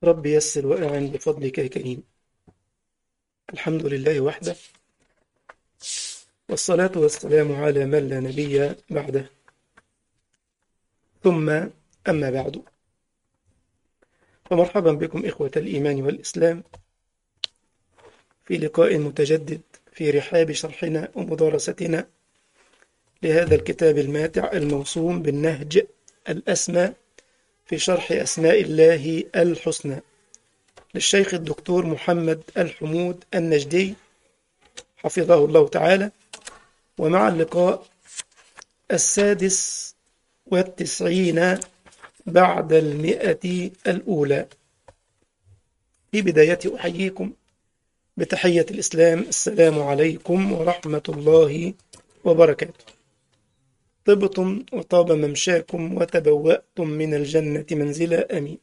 رب يسر وأعن بفضلك يا كريم الحمد لله وحده والصلاة والسلام على من لا نبي بعده ثم أما بعد فمرحبا بكم إخوة الإيمان والإسلام في لقاء متجدد في رحاب شرحنا ومدارستنا لهذا الكتاب الماتع الموسوم بالنهج الأسمى في شرح أسماء الله الحسنى للشيخ الدكتور محمد الحمود النجدي حفظه الله تعالى ومع اللقاء السادس والتسعين بعد المئة الأولى في بداية أحييكم بتحية الإسلام السلام عليكم ورحمة الله وبركاته طبتم وطاب ممشاكم وتبوأتم من الجنة منزلا أمين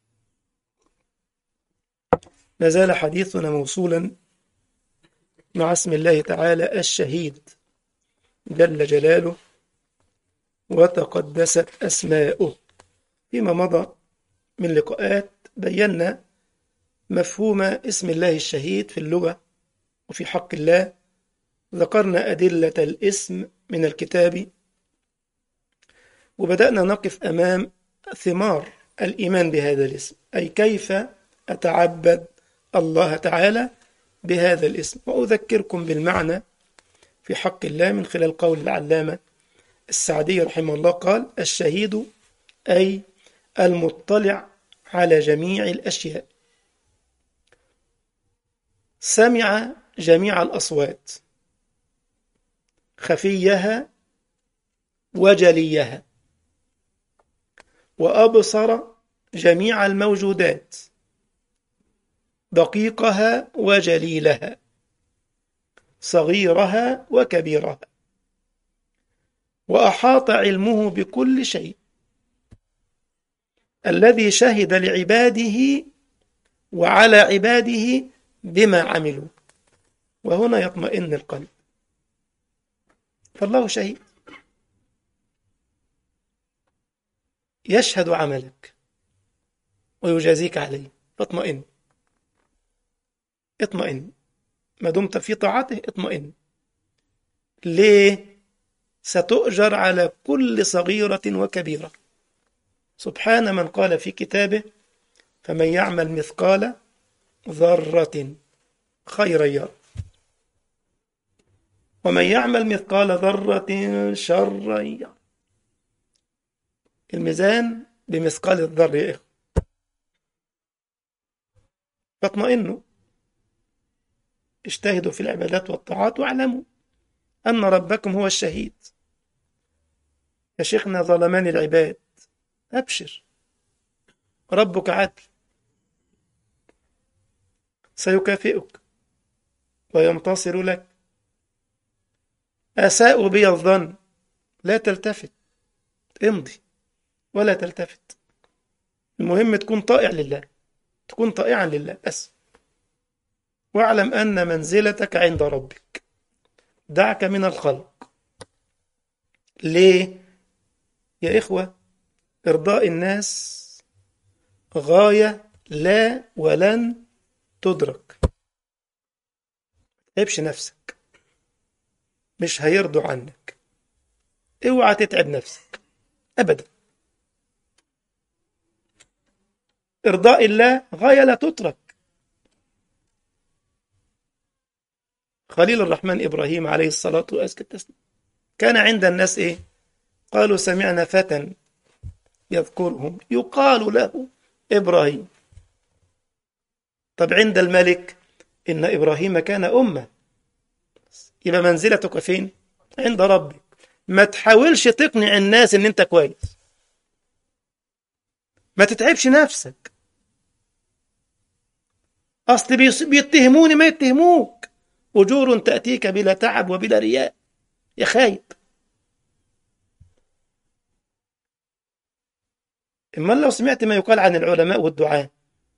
ما زال حديثنا موصولا مع اسم الله تعالى الشهيد جل جلاله وتقدست أسماؤه فيما مضى من لقاءات بينا مفهوم اسم الله الشهيد في اللغة وفي حق الله ذكرنا أدلة الاسم من الكتاب وبدأنا نقف أمام ثمار الإيمان بهذا الاسم أي كيف أتعبد الله تعالى بهذا الاسم وأذكركم بالمعنى في حق الله من خلال قول العلامة السعدي رحمه الله قال الشهيد أي المطلع على جميع الأشياء سمع جميع الأصوات خفيها وجليها وأبصر جميع الموجودات دقيقها وجليلها صغيرها وكبيرها وأحاط علمه بكل شيء الذي شهد لعباده وعلى عباده بما عملوا وهنا يطمئن القلب فالله شهيد يشهد عملك ويجازيك عليه فاطمئن اطمئن ما دمت في طاعته اطمئن ليه ستؤجر على كل صغيرة وكبيرة سبحان من قال في كتابه فمن يعمل مثقال ذرة خيرا يرى ومن يعمل مثقال ذرة شرا يرى الميزان بمثقال الذر يا إخوة فاطمئنوا اجتهدوا في العبادات والطاعات واعلموا أن ربكم هو الشهيد يا شيخنا ظلمان العباد أبشر ربك عدل سيكافئك وينتصر لك أساءوا بي الظن لا تلتفت امضي ولا تلتفت المهم تكون طائع لله تكون طائعا لله بس واعلم أن منزلتك عند ربك دعك من الخلق ليه يا إخوة إرضاء الناس غاية لا ولن تدرك تعبش نفسك مش هيرضوا عنك اوعى تتعب نفسك أبدا إرضاء الله غاية لا تترك خليل الرحمن إبراهيم عليه الصلاة والسلام كان عند الناس إيه قالوا سمعنا فتى يذكرهم يقال له إبراهيم طب عند الملك إن إبراهيم كان أمة يبقى منزلتك فين عند ربك ما تحاولش تقنع الناس إن أنت كويس ما تتعبش نفسك أصل بيتهموني ما يتهموك أجور تأتيك بلا تعب وبلا رياء يا خايب إما لو سمعت ما يقال عن العلماء والدعاة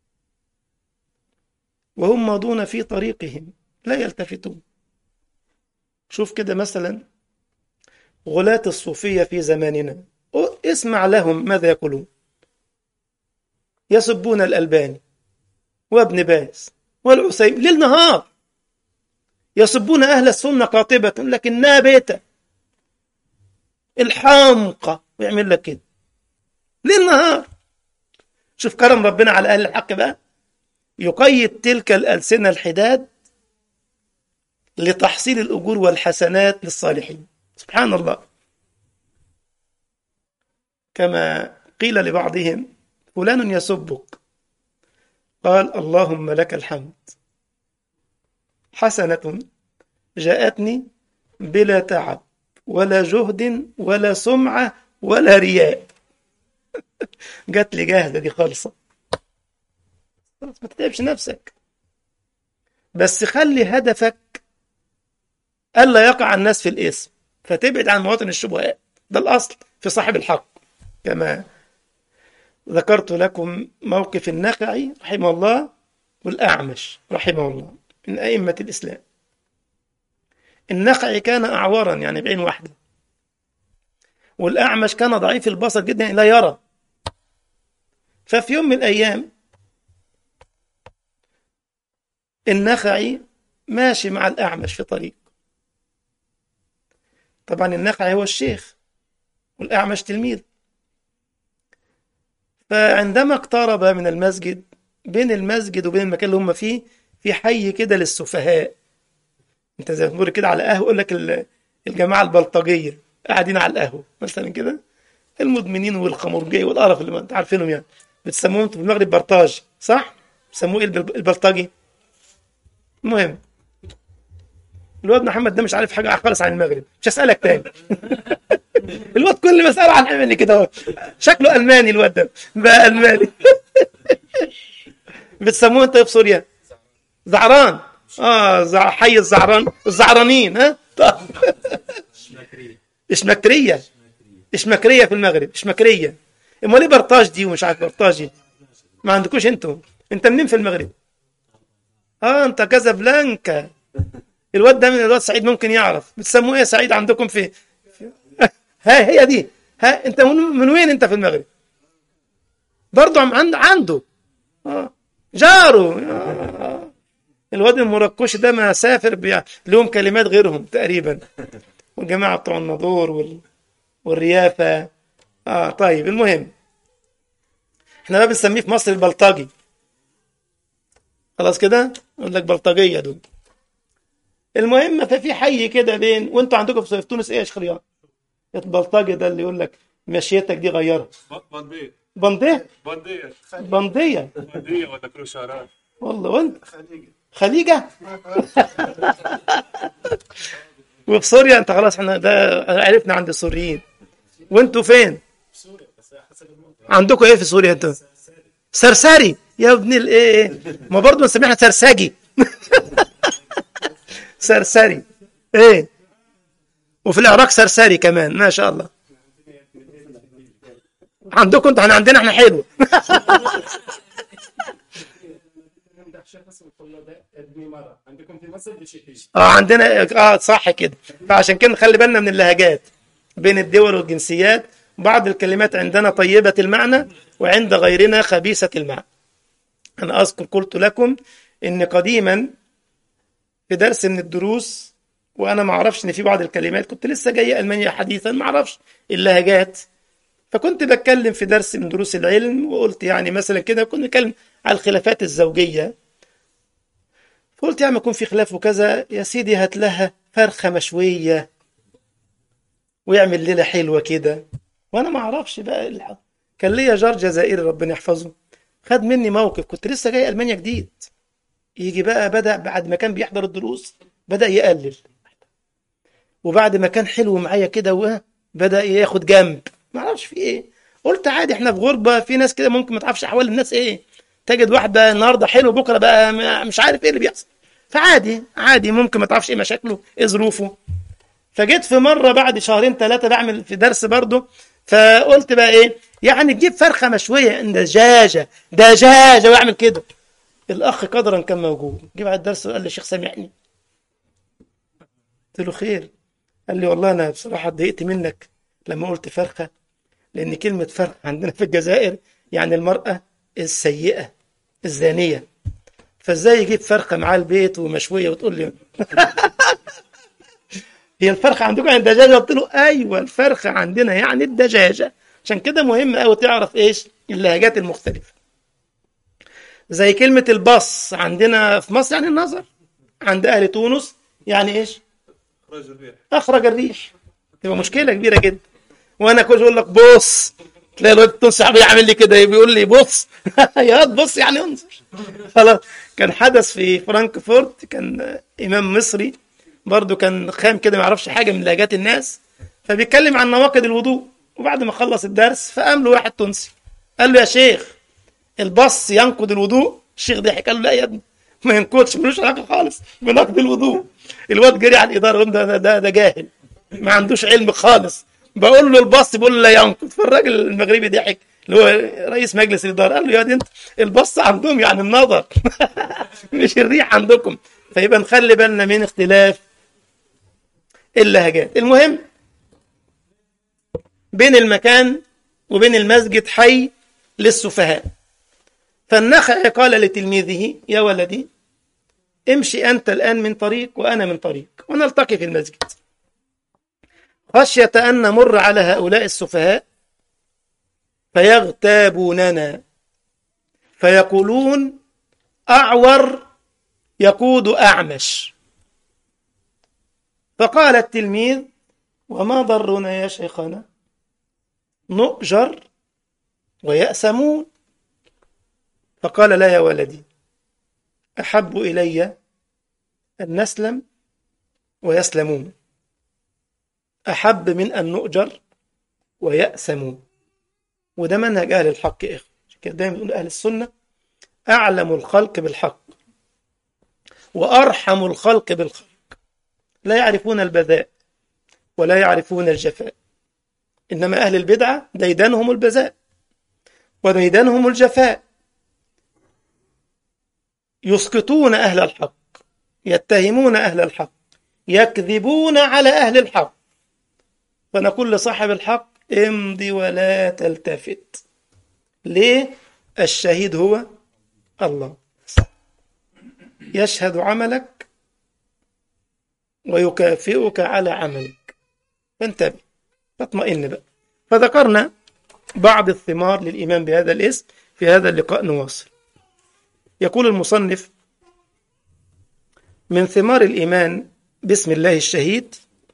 وهم ماضون في طريقهم لا يلتفتون شوف كده مثلا غلاة الصوفية في زماننا اسمع لهم ماذا يقولون يسبون الألباني وابن باز والعسيم ليل نهار يسبون أهل السنة قاطبة لكنها بيتة الحامقة ويعمل لك كده ليل نهار شوف كرم ربنا على أهل الحق بقى يقيد تلك الألسنة الحداد لتحصيل الأجور والحسنات للصالحين سبحان الله كما قيل لبعضهم فلان يسبك قال اللهم لك الحمد حسنة جاءتني بلا تعب ولا جهد ولا سمعة ولا رياء جات لي جاهزة دي خالصة ما تتعبش نفسك بس خلي هدفك ألا يقع الناس في الاسم فتبعد عن مواطن الشبهات ده الأصل في صاحب الحق كما ذكرت لكم موقف النخعي رحمه الله والأعمش رحمه الله من أئمة الإسلام النخعي كان أعورا يعني بعين واحدة والأعمش كان ضعيف البصر جدا لا يرى ففي يوم من الأيام النخعي ماشي مع الأعمش في طريق طبعا النخعي هو الشيخ والأعمش تلميذ فعندما اقترب من المسجد بين المسجد وبين المكان اللي هم فيه في حي كده للسفهاء انت زي ما تمر كده على قهوه يقول لك الجماعه البلطجيه قاعدين على القهوه مثلا كده المدمنين والخمرجيه والقرف اللي انت عارفينهم يعني بتسموهم انتوا في المغرب برطاج صح؟ بيسموه ايه البلطجي؟ المهم الواد محمد ده مش عارف حاجه خالص عن المغرب مش هسالك تاني الواد كل ما اساله عن الماني كده اهو شكله الماني الواد ده بقى الماني بتسموه انت في سوريا زعران اه زع... حي الزعران الزعرانين ها اشمكريه اشمكريه في المغرب اشمكريه امال ايه برطاج دي ومش عارف برطاج دي ما عندكوش انتوا انت منين في المغرب اه انت كازابلانكا الواد ده من الواد سعيد ممكن يعرف بتسموه ايه سعيد عندكم في ها هي دي ها انت من وين انت في المغرب برضه عند عنده آه. جاره آه. الواد المركوش ده ما سافر بي... لهم كلمات غيرهم تقريبا والجماعه بتوع النضور وال... والريافه اه طيب المهم احنا بقى بنسميه في مصر البلطجي خلاص كده يقول لك بلطجيه دول المهم ففي حي كده بين وانتوا عندكم في تونس ايه يا شيخ رياض البلطجي ده اللي يقول لك مشيتك دي غيرها بندية بنديه بندية بنديه بندية ولا كروشارات والله وانت خليجه وفي سوريا انت خلاص احنا ده عرفنا عند السوريين وانتوا فين عندكم ايه في سوريا انتوا سرساري يا ابن الايه ما برضه بنسميها سرساجي سرسري ايه وفي العراق سرسري كمان ما شاء الله عندكم انتوا احنا عندنا احنا حلو عندكم في مصر بشيء اه عندنا اه صح كده فعشان كده نخلي بالنا من اللهجات بين الدول والجنسيات بعض الكلمات عندنا طيبة المعنى وعند غيرنا خبيثة المعنى أنا أذكر قلت لكم إن قديما في درس من الدروس وأنا ما أعرفش إن في بعض الكلمات كنت لسه جاي ألمانيا حديثا ما أعرفش اللهجات فكنت بتكلم في درس من دروس العلم وقلت يعني مثلا كده كنت بتكلم على الخلافات الزوجية فقلت يعني يكون في خلاف وكذا يا سيدي هات لها فرخة مشوية ويعمل ليلة حلوة كده وأنا ما أعرفش بقى الحق. كان ليا جار جزائري ربنا يحفظه خد مني موقف كنت لسه جاي ألمانيا جديد يجي بقى بدأ بعد ما كان بيحضر الدروس بدأ يقلل وبعد ما كان حلو معايا كده بدأ ياخد جنب ما اعرفش في ايه قلت عادي احنا في غربة في ناس كده ممكن ما تعرفش احوال الناس ايه تجد واحد بقى النهارده حلو بكره بقى مش عارف ايه اللي بيحصل فعادي عادي ممكن ما تعرفش ايه مشاكله ايه ظروفه فجيت في مرة بعد شهرين ثلاثة بعمل في درس برضه فقلت بقى ايه يعني تجيب فرخة مشوية دجاجة دجاجة واعمل كده الاخ قدرا كان موجود جه بعد الدرس وقال لي شيخ سامحني قلت له خير قال لي والله انا بصراحه اتضايقت منك لما قلت فرخه لان كلمه فرخه عندنا في الجزائر يعني المراه السيئه الزانيه فازاي يجيب فرخة معاه البيت ومشوية وتقول لي هي الفرخة عندكم يعني دجاجة قلت له أيوة الفرخة عندنا يعني الدجاجة عشان كده مهم أوي تعرف إيش اللهجات المختلفة زي كلمة البص عندنا في مصر يعني النظر عند أهل تونس يعني إيش رجل الريح أخرج الريح تبقى مشكلة كبيرة جدا وأنا كل أقول لك بص تلاقي الواد التونسي عم يعمل لي كده بيقول لي بص يا واد بص يعني انظر خلاص كان حدث في فرانكفورت كان إمام مصري برضه كان خام كده ما يعرفش حاجة من لهجات الناس فبيتكلم عن نواقض الوضوء وبعد ما خلص الدرس فقام له واحد تونسي قال له يا شيخ البص ينقض الوضوء الشيخ ضحك قال له لا يا ابني ما ينقضش ملوش علاقه خالص بنقض الوضوء الواد جري على الاداره قال ده ده, ده, ده جاهل ما عندوش علم خالص بقول له البص بيقول له لا ينقض فالراجل المغربي ضحك اللي هو رئيس مجلس الاداره قال له يا دي انت البص عندهم يعني النظر مش الريح عندكم فيبقى نخلي بالنا من اختلاف اللهجات المهم بين المكان وبين المسجد حي للسفهاء فالنخع قال لتلميذه يا ولدي امشي أنت الآن من طريق وأنا من طريق ونلتقي في المسجد خشية أن نمر على هؤلاء السفهاء فيغتابوننا فيقولون أعور يقود أعمش فقال التلميذ وما ضرنا يا شيخنا نؤجر ويأسمون فقال لا يا ولدي أحب إلي أن نسلم ويسلمون أحب من أن نؤجر ويأسمون وده منهج أهل الحق يا إخوة كده دايما يقول أهل السنة أعلم الخلق بالحق وأرحم الخلق بالخلق لا يعرفون البذاء ولا يعرفون الجفاء إنما أهل البدعة ديدنهم البذاء وديدنهم الجفاء يسقطون أهل الحق يتهمون أهل الحق يكذبون على أهل الحق فنقول لصاحب الحق امضي ولا تلتفت ليه الشهيد هو الله يشهد عملك ويكافئك على عملك فانتبه فاطمئن بقى فذكرنا بعض الثمار للإيمان بهذا الاسم في هذا اللقاء نواصل يقول المصنف من ثمار الإيمان باسم الله الشهيد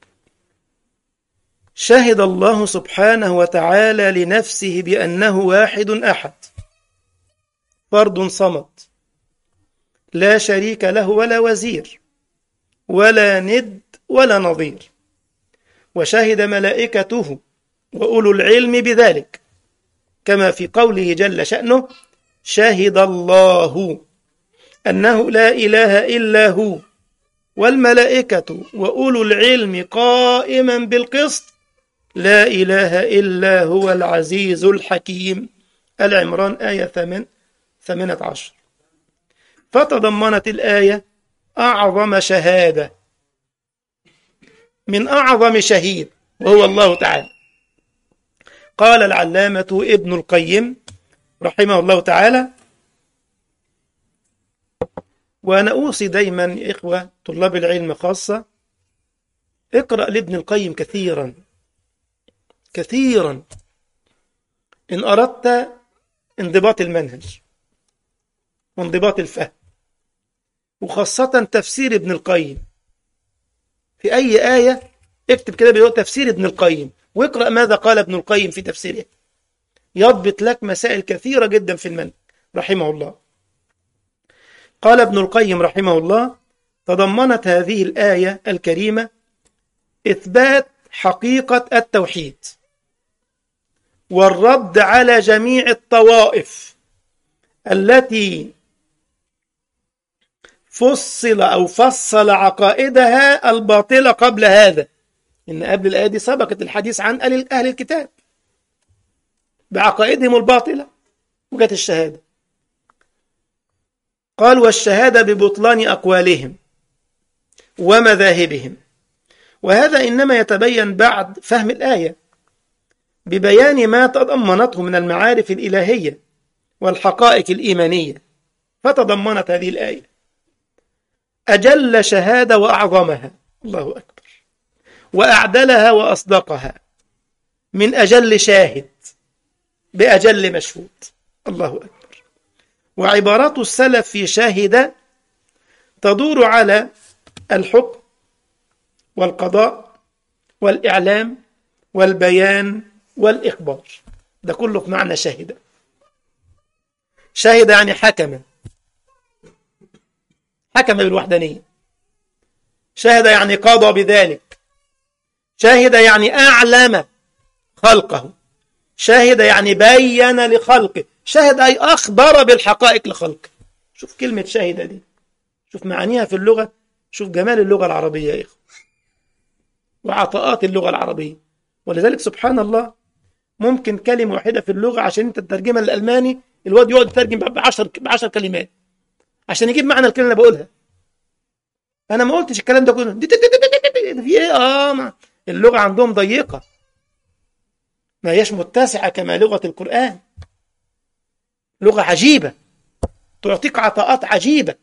شهد الله سبحانه وتعالى لنفسه بأنه واحد أحد فرد صمد لا شريك له ولا وزير ولا ند ولا نظير وشهد ملائكته وأولو العلم بذلك كما في قوله جل شأنه شهد الله أنه لا إله إلا هو والملائكة وأولو العلم قائما بالقسط لا إله إلا هو العزيز الحكيم العمران آية ثمن ثمنة عشر فتضمنت الآية أعظم شهادة من أعظم شهيد وهو الله تعالى قال العلامة ابن القيم رحمه الله تعالى وأنا أوصي دايما إخوة طلاب العلم خاصة اقرأ لابن القيم كثيرا كثيرا إن أردت انضباط المنهج وانضباط الفهم وخاصة تفسير ابن القيم في أي آية اكتب كده بيقول تفسير ابن القيم واقرأ ماذا قال ابن القيم في تفسيره يضبط لك مسائل كثيرة جدا في المنهج رحمه الله قال ابن القيم رحمه الله تضمنت هذه الآية الكريمة إثبات حقيقة التوحيد والرد على جميع الطوائف التي فصل أو فصل عقائدها الباطلة قبل هذا إن قبل الآية دي سبقت الحديث عن أهل الكتاب بعقائدهم الباطلة وجت الشهادة قال والشهادة ببطلان أقوالهم ومذاهبهم وهذا إنما يتبين بعد فهم الآية ببيان ما تضمنته من المعارف الإلهية والحقائق الإيمانية فتضمنت هذه الآية أجل شهادة وأعظمها الله أكبر وأعدلها وأصدقها من أجل شاهد بأجل مشهود الله أكبر وعبارات السلف في شاهد تدور على الحكم والقضاء والإعلام والبيان والإخبار ده كله في معنى شاهد شاهد يعني حكم حكم بالوحدانية شاهد يعني قضى بذلك شاهد يعني أعلم خلقه شاهد يعني بين لخلقه شاهد أي أخبر بالحقائق لخلقه شوف كلمة شاهد دي شوف معانيها في اللغة شوف جمال اللغة العربية يا إخوة وعطاءات اللغة العربية ولذلك سبحان الله ممكن كلمة واحدة في اللغة عشان أنت تترجمها للألماني الواد يقعد يترجم بعشر بعشر كلمات عشان يجيب معنى الكلمة اللي بقولها أنا ما قلتش الكلام ده كله دي دي دي دي دي في إيه آه ما. اللغة عندهم ضيقة ما هيش متسعة كما لغة القرآن لغة عجيبة تعطيك عطاءات عجيبة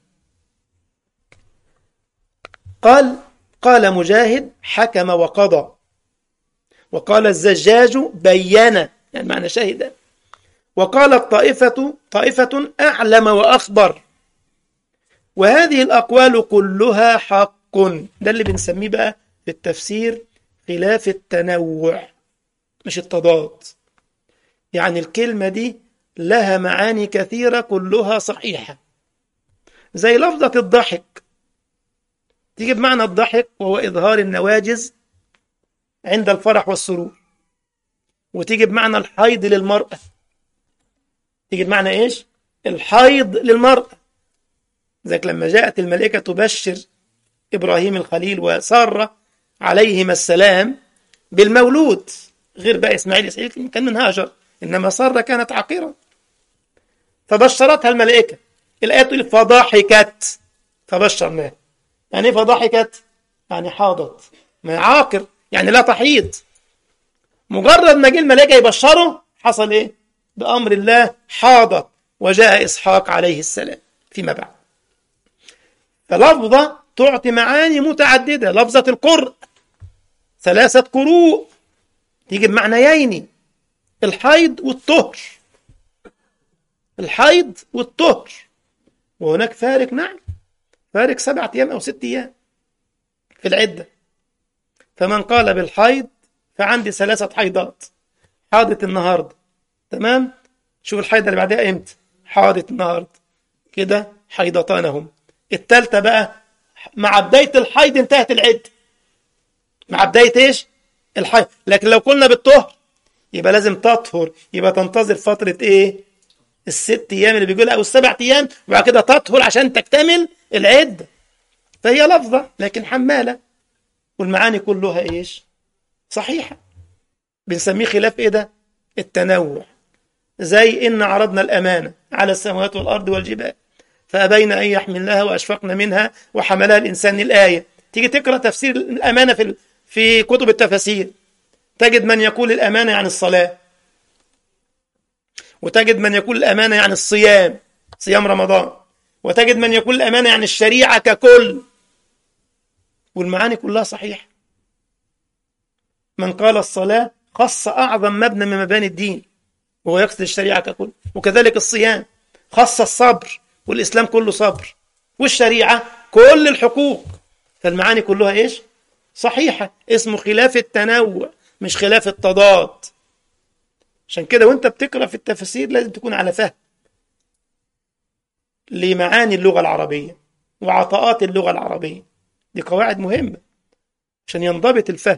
قال قال مجاهد حكم وقضى وقال الزجاج بين يعني معنى شهد وقالت طائفة طائفة أعلم وأخبر وهذه الأقوال كلها حق ده اللي بنسميه بقى في التفسير خلاف التنوع مش التضاد يعني الكلمة دي لها معاني كثيرة كلها صحيحة زي لفظة الضحك تيجي بمعنى الضحك وهو إظهار النواجز عند الفرح والسرور وتيجي بمعنى الحيض للمرأة تيجي بمعنى إيش؟ الحيض للمرأة ذلك لما جاءت الملائكة تبشر إبراهيم الخليل وسارة عليهما السلام بالمولود غير بقى إسماعيل إسماعيل كان من هاجر إنما سارة كانت عقيرة فبشرتها الملائكة الآية تقول فضحكت فبشرناها يعني ايه فضحكت؟ يعني حاضت ما عاقر يعني لا تحيض مجرد ما جه الملائكة يبشروا حصل ايه؟ بأمر الله حاضت وجاء إسحاق عليه السلام فيما بعد فلفظة تعطي معاني متعددة لفظة القرء ثلاثة قروء تيجي بمعنيين الحيض والطهر الحيض والطهر وهناك فارق نعم فارق سبعة أيام أو ست أيام في العدة فمن قال بالحيض فعندي ثلاثة حيضات حاضت النهاردة تمام شوف الحيضة اللي بعدها امتى حاضت النهاردة كده حيضتانهم التالتة بقى مع بداية الحيض انتهت العدة مع بداية ايش الحيض لكن لو قلنا بالطهر يبقى لازم تطهر يبقى تنتظر فترة ايه الست ايام اللي بيقولها او السبع ايام وبعد كده تطهر عشان تكتمل العدة فهي لفظة لكن حمالة والمعاني كلها ايش صحيحة بنسميه خلاف ايه ده التنوع زي إن عرضنا الأمانة على السماوات والأرض والجبال فأبين أن يحملنها وأشفقن منها وحملها الإنسان الآية تيجي تقرأ تفسير الأمانة في في كتب التفاسير تجد من يقول الأمانة يعني الصلاة وتجد من يقول الأمانة يعني الصيام صيام رمضان وتجد من يقول الأمانة يعني الشريعة ككل والمعاني كلها صحيحة من قال الصلاة خص أعظم مبنى من مباني الدين وهو يقصد الشريعة ككل وكذلك الصيام خص الصبر والإسلام كله صبر والشريعة كل الحقوق فالمعاني كلها إيش صحيحة اسمه خلاف التنوع مش خلاف التضاد عشان كده وانت بتقرأ في التفاسير لازم تكون على فهم لمعاني اللغة العربية وعطاءات اللغة العربية دي قواعد مهمة عشان ينضبط الفهم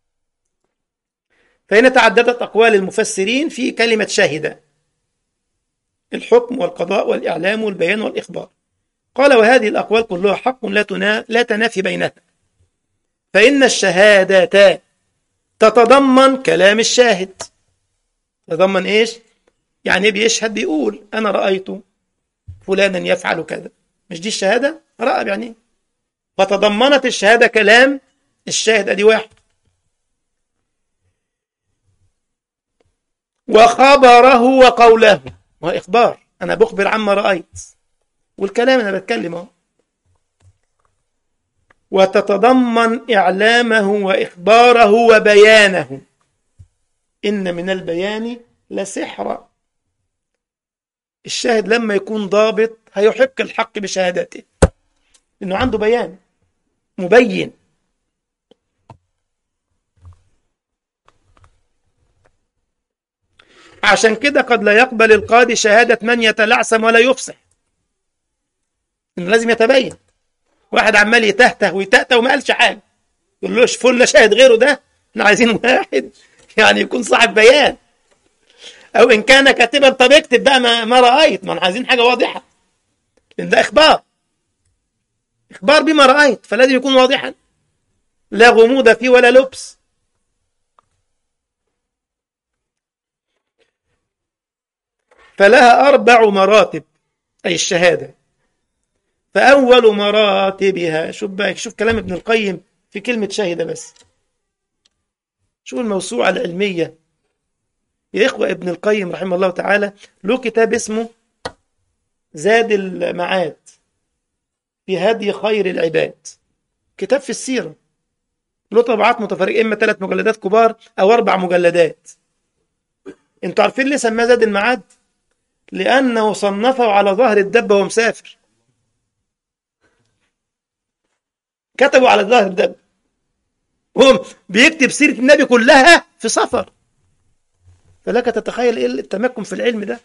فهنا تعددت أقوال المفسرين في كلمة شاهدة الحكم والقضاء والإعلام والبيان والإخبار قال وهذه الأقوال كلها حق لا, تنا... لا تنافي بينها فإن الشهادة تتضمن كلام الشاهد تتضمن إيش؟ يعني بيشهد بيقول أنا رأيت فلانا يفعل كذا مش دي الشهادة؟ رأى يعني إيه؟ فتضمنت الشهادة كلام الشاهد أدي واحد وخبره وقوله وهو إخبار أنا بخبر عما رأيت والكلام أنا بتكلم أهو وتتضمن إعلامه وإخباره وبيانه إن من البيان لسحرا الشاهد لما يكون ضابط هيحق الحق بشهادته لأنه عنده بيان مبين عشان كده قد لا يقبل القاضي شهادة من يتلعثم ولا يفصح إنه لازم يتبين واحد عمال يتهته ويتأتى وما قالش حاجة يقول له فل شاهد غيره ده احنا عايزين واحد يعني يكون صاحب بيان او ان كان كاتبا طب اكتب بقى ما, ما رايت ما احنا عايزين حاجه واضحه لان ده اخبار اخبار بما رايت فلازم يكون واضحا لا غموض فيه ولا لبس فلها اربع مراتب اي الشهاده فاول مراتبها شوف بقى شوف كلام ابن القيم في كلمه شهد بس شوف الموسوعه العلميه يا إخوة ابن القيم رحمه الله تعالى له كتاب اسمه زاد المعاد في هدي خير العباد كتاب في السيرة له طبعات متفرقة إما ثلاث مجلدات كبار أو أربع مجلدات أنتوا عارفين ليه سماه زاد المعاد؟ لأنه صنفه على ظهر الدب وهو مسافر كتبوا على ظهر الدب وهو بيكتب سيرة النبي كلها في سفر فلك تتخيل ايه التمكن في العلم ده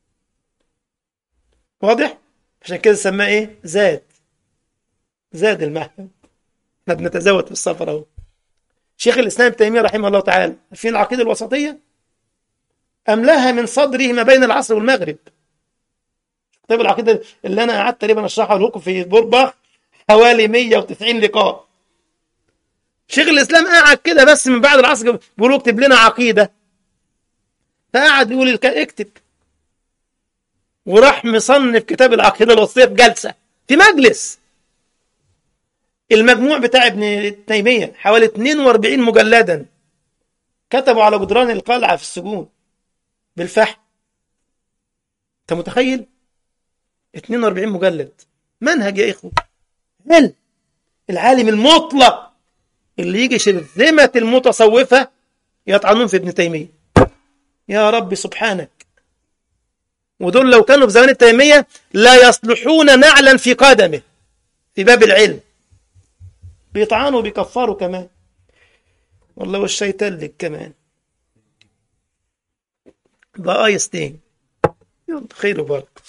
واضح عشان كده سماه ايه زاد زاد المهد احنا بنتزود في السفر اهو شيخ الاسلام ابن تيميه رحمه الله تعالى في العقيده الوسطيه املاها من صدره ما بين العصر والمغرب كتاب العقيده اللي انا قعدت تقريبا اشرحه لكم في بورباخ حوالي 190 لقاء شيخ الاسلام قعد كده بس من بعد العصر بيقولوا اكتب لنا عقيده فقعد يقول الك... اكتب وراح مصنف كتاب العقيده الوسطيه في جلسه في مجلس المجموع بتاع ابن تيميه حوالي 42 مجلدا كتبوا على جدران القلعه في السجون بالفحم انت متخيل 42 مجلد منهج يا اخوه هل العالم المطلق اللي يجي شرذمه المتصوفه يطعنون في ابن تيميه يا رب سبحانك ودول لو كانوا في زمان التيمية لا يصلحون نعلا في قدمه في باب العلم بيطعنوا وبيكفروا كمان والله والشيطان لك كمان ده ايستين يلا خير وبركة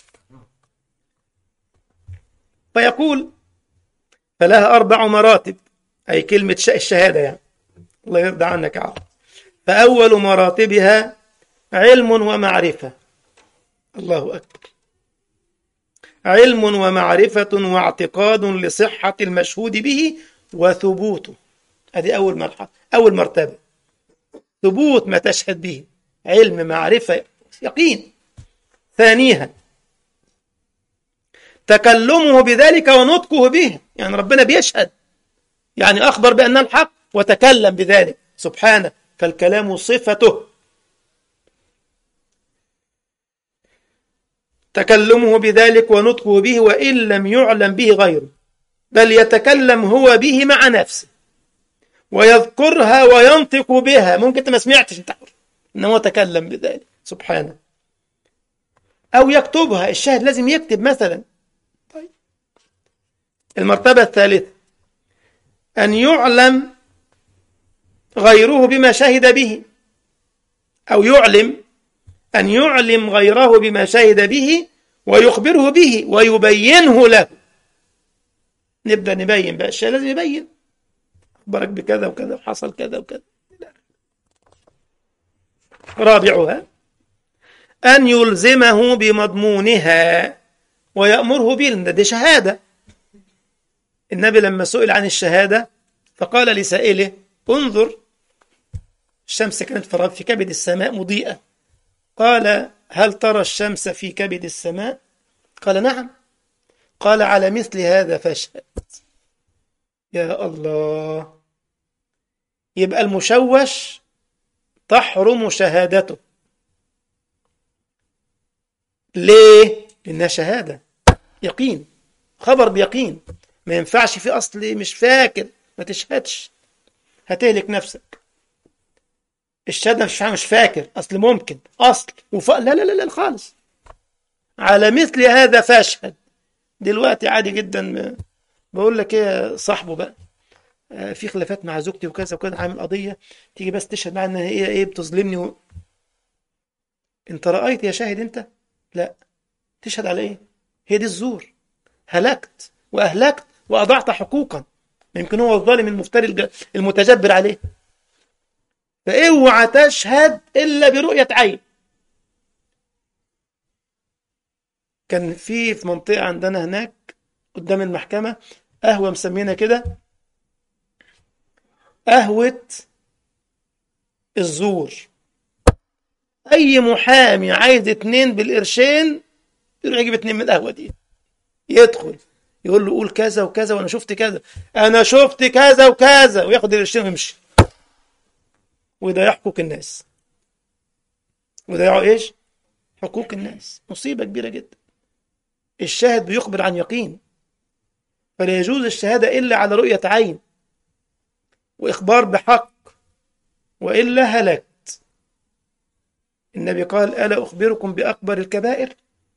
فيقول فلها أربع مراتب أي كلمة الشهادة يعني الله يرضى عنك يا عبد فأول مراتبها علم ومعرفة الله أكبر علم ومعرفة واعتقاد لصحة المشهود به وثبوته هذه أول مرحلة أول مرتبة ثبوت ما تشهد به علم معرفة يقين ثانيها تكلمه بذلك ونطقه به يعني ربنا بيشهد يعني أخبر بأن الحق وتكلم بذلك سبحانه فالكلام صفته تكلمه بذلك ونطقه به وإن لم يعلم به غيره بل يتكلم هو به مع نفسه ويذكرها وينطق بها ممكن انت ما سمعتش انت ان هو تكلم بذلك سبحانه او يكتبها الشاهد لازم يكتب مثلا طيب المرتبة الثالثة أن يعلم غيره بما شهد به أو يعلم أن يعلم غيره بما شهد به ويخبره به ويبينه له نبدأ نبين بقى الشيء لازم يبين أخبرك بكذا وكذا وحصل كذا وكذا رابعها أن يلزمه بمضمونها ويأمره به لأن دي شهادة النبي لما سئل عن الشهادة فقال لسائله انظر الشمس كانت في كبد السماء مضيئة قال هل ترى الشمس في كبد السماء قال نعم قال على مثل هذا فاشهد يا الله يبقى المشوش تحرم شهادته ليه لانها شهاده يقين خبر بيقين ما ينفعش في أصل مش فاكر ما تشهدش هتهلك نفسك الشهادة مش مش فاكر أصل ممكن أصل وف... لا لا لا لا خالص على مثل هذا فاشهد دلوقتي عادي جدا بقول لك ايه صاحبه بقى آه، في خلافات مع زوجتي وكذا وكذا عامل قضيه تيجي بس تشهد معايا ان هي ايه بتظلمني و... انت رايت يا شاهد انت لا تشهد على ايه هي دي الزور هلكت واهلكت واضعت حقوقا يمكن هو الظالم المفتري الج- المتجبر عليه فاوعى تشهد الا برؤيه عين كان في في منطقه عندنا هناك قدام المحكمه قهوه مسمينها كده قهوه الزور اي محامي عايز اتنين بالقرشين يروح يجيب اتنين من القهوه دي يدخل يقول له قول كذا وكذا وانا شفت كذا انا شفت كذا وكذا وياخد القرشين ويمشي ويضيع حقوق الناس ويضيعوا ايش حقوق الناس مصيبه كبيره جدا الشاهد بيخبر عن يقين فلا يجوز الشهاده الا على رؤيه عين واخبار بحق والا هلكت النبي قال الا اخبركم باكبر الكبائر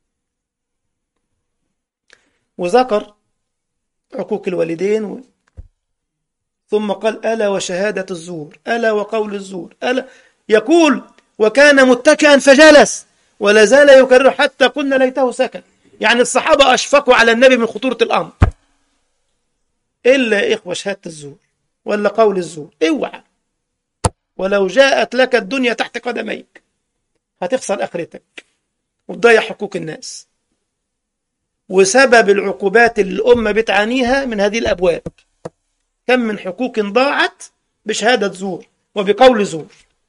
وذكر عقوق الوالدين و... ثم قال ألا وشهادة الزور ألا وقول الزور ألا يقول وكان متكئا فجلس ولا زال يكرر حتى قلنا ليته سكت يعني الصحابة أشفقوا على النبي من خطورة الأمر إلا إخوة شهادة الزور ولا قول الزور اوعى ولو جاءت لك الدنيا تحت قدميك هتخسر آخرتك وتضيع حقوق الناس وسبب العقوبات اللي الأمة بتعانيها من هذه الأبواب كم من حقوق ضاعت بشهادة زور وبقول زور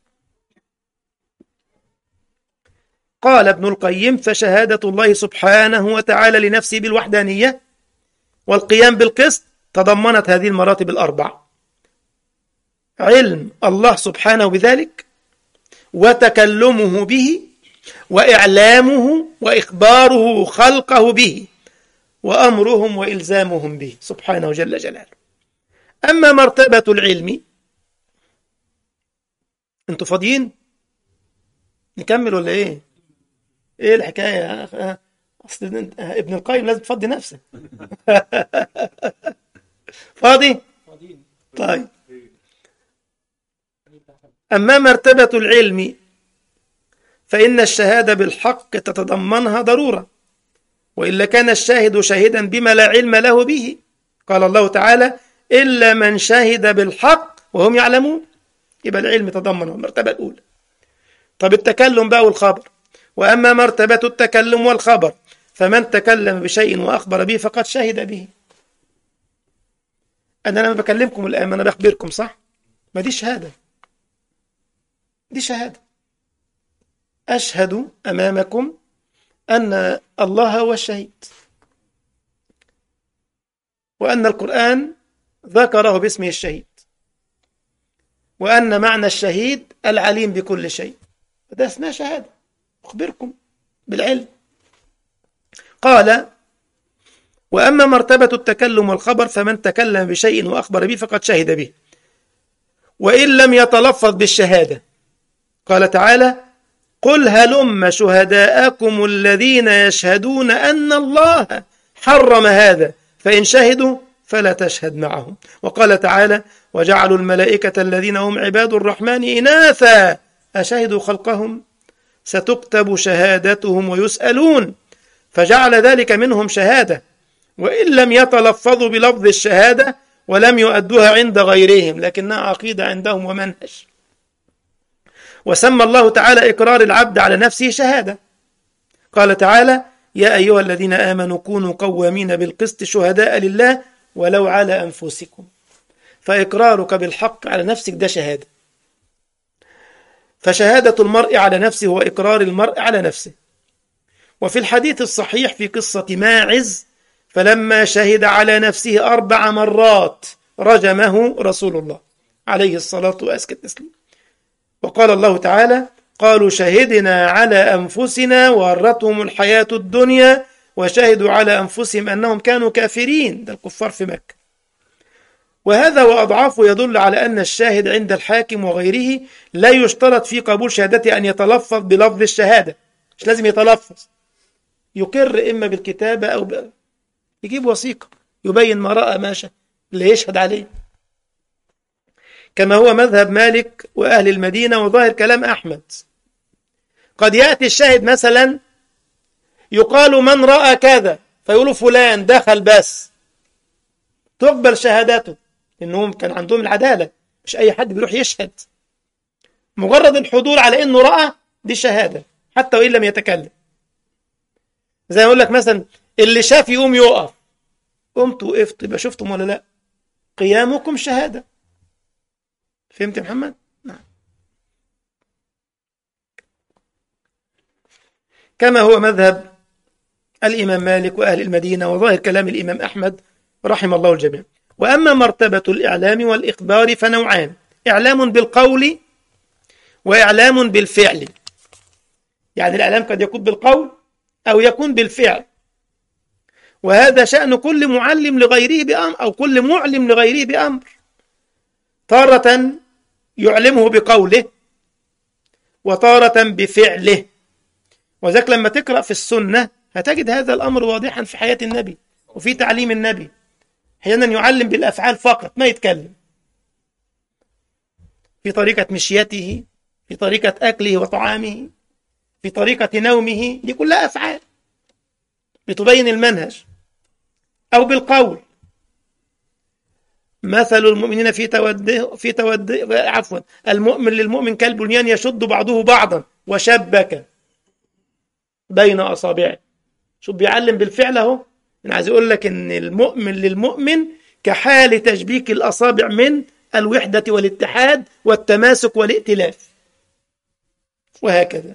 قال ابن القيم فشهادة الله سبحانه وتعالى لنفسه بالوحدانية والقيام بالقسط تضمنت هذه المراتب الأربع علم الله سبحانه بذلك وتكلمه به وإعلامه وإخباره خلقه به وأمرهم وإلزامهم به سبحانه جل جلاله أما مرتبة العلم أنتوا فاضيين نكمل ولا إيه إيه الحكاية يا أخ أصل أنت- ابن القيم لازم تفضي نفسك فاضي طيب أما مرتبة العلم فإن الشهادة بالحق تتضمنها ضرورة وإلا كان الشاهد شاهدا بما لا علم له به قال الله تعالى إلا من شهد بالحق وهم يعلمون يبقى العلم تضمن المرتبة الأولى طب التكلم بقى والخبر وأما مرتبة التكلم والخبر فمن تكلم بشيء وأخبر به فقد شهد به أنا لما بكلمكم الآن أنا بخبركم صح ما دي شهادة دي شهادة أشهد أمامكم أن الله هو الشهيد وأن القرآن ذكره باسمه الشهيد وأن معنى الشهيد العليم بكل شيء ده اسمها شهادة أخبركم بالعلم قال وأما مرتبة التكلم والخبر فمن تكلم بشيء وأخبر به فقد شهد به وإن لم يتلفظ بالشهادة قال تعالى قل هلم شهداءكم الذين يشهدون أن الله حرم هذا فإن شهدوا فلا تشهد معهم وقال تعالى وجعلوا الملائكة الذين هم عباد الرحمن إناثا أشهدوا خلقهم ستكتب شهادتهم ويسألون فجعل ذلك منهم شهادة وإن لم يتلفظوا بلفظ الشهادة ولم يؤدوها عند غيرهم لكنها عقيدة عندهم ومنهج وسمى الله تعالى إقرار العبد على نفسه شهادة قال تعالى يا أيها الذين آمنوا كونوا قوامين بالقسط شهداء لله ولو على أنفسكم فإقرارك بالحق على نفسك ده شهادة فشهادة المرء على نفسه هو إقرار المرء على نفسه وفي الحديث الصحيح في قصة ماعز فلما شهد على نفسه أربع مرات رجمه رسول الله عليه الصلاة وأزكى التسليم وقال الله تعالى قالوا شهدنا على أنفسنا وغرتهم الحياة الدنيا وشهدوا على أنفسهم أنهم كانوا كافرين ده الكفار في مكة وهذا وأضعافه يدل على أن الشاهد عند الحاكم وغيره لا يشترط في قبول شهادته أن يتلفظ بلفظ الشهادة مش لازم يتلفظ يقر إما بالكتابة أو ب... يجيب وثيقة يبين ما رأى ما شاء اللي يشهد عليه كما هو مذهب مالك وأهل المدينة وظاهر كلام أحمد قد يأتي الشاهد مثلا يقال من رأى كذا فيقولوا فلان دخل بس تقبل شهادته إنهم كان عندهم العدالة مش أي حد بيروح يشهد مجرد الحضور على إنه رأى دي شهادة حتى وإن لم يتكلم زي ما أقول لك مثلا اللي شاف يقوم يقف قمت وقفت يبقى شفتم ولا لا قيامكم شهادة فهمت يا محمد؟ نعم كما هو مذهب الإمام مالك وأهل المدينة وظاهر كلام الإمام أحمد رحم الله الجميع وأما مرتبة الإعلام والإخبار فنوعان إعلام بالقول وإعلام بالفعل يعني الإعلام قد يكون بالقول أو يكون بالفعل وهذا شأن كل معلم لغيره بأمر أو كل معلم لغيره بأمر تارة يعلمه بقوله وتارة بفعله وذلك لما تقرأ في السنة هتجد هذا الأمر واضحا في حياة النبي وفي تعليم النبي أحيانا يعلم بالأفعال فقط ما يتكلم في طريقة مشيته في طريقة أكله وطعامه في طريقة نومه دي كلها أفعال بتبين المنهج أو بالقول مثل المؤمنين في توده في توده عفوا المؤمن للمؤمن كالبنيان يشد بعضه بعضا وشبك بين أصابعه شوف بيعلم بالفعل أهو أنا عايز أقول لك إن المؤمن للمؤمن كحال تشبيك الأصابع من الوحدة والاتحاد والتماسك والائتلاف وهكذا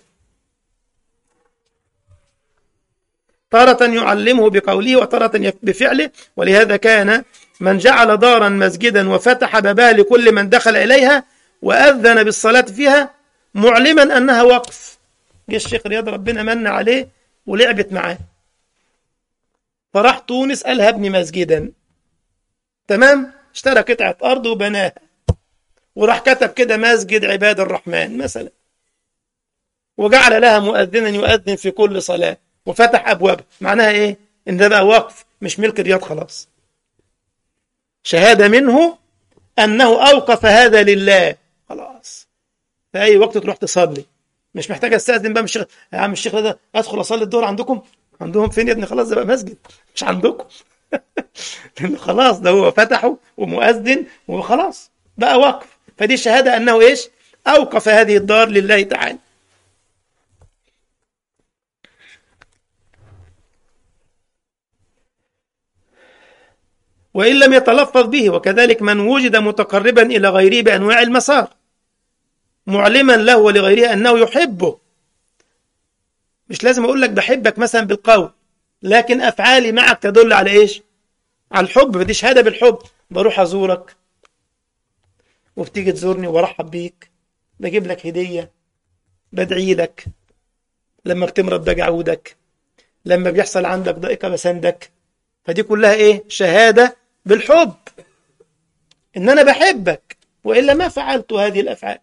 تارة يعلمه بقوله وتارة بفعله ولهذا كان من جعل دارا مسجدا وفتح بابها لكل من دخل إليها وأذن بالصلاة فيها معلما أنها وقف جه الشيخ رياض ربنا من عليه ولعبت معاه فراح تونس قال هبني مسجدا تمام اشترى قطعة أرض وبناها وراح كتب كده مسجد عباد الرحمن مثلا وجعل لها مؤذنا يؤذن في كل صلاة وفتح أبوابها معناها إيه؟ إن ده بقى وقف مش ملك الرياض خلاص شهادة منه أنه أوقف هذا لله خلاص في أي وقت تروح تصلي مش محتاج استأذن بقى من الشيخ يا عم الشيخ ده أدخل أصلي الظهر عندكم عندهم فين يا ابني خلاص ده بقى مسجد مش عندكم لأنه خلاص ده هو فتحه ومؤذن وخلاص بقى وقف فدي شهادة أنه إيش أوقف هذه الدار لله تعالى وإن لم يتلفظ به وكذلك من وجد متقربا إلى غيره بأنواع المسار معلما له ولغيره أنه يحبه مش لازم أقول لك بحبك مثلا بالقول لكن أفعالي معك تدل على إيش على الحب فدي شهادة بالحب بروح أزورك وبتيجي تزورني وبرحب بيك بجيب لك هدية بدعي لك لما بتمرض باجي أعودك لما بيحصل عندك ضائقة بسندك فدي كلها إيه شهادة بالحب إن أنا بحبك وإلا ما فعلت هذه الأفعال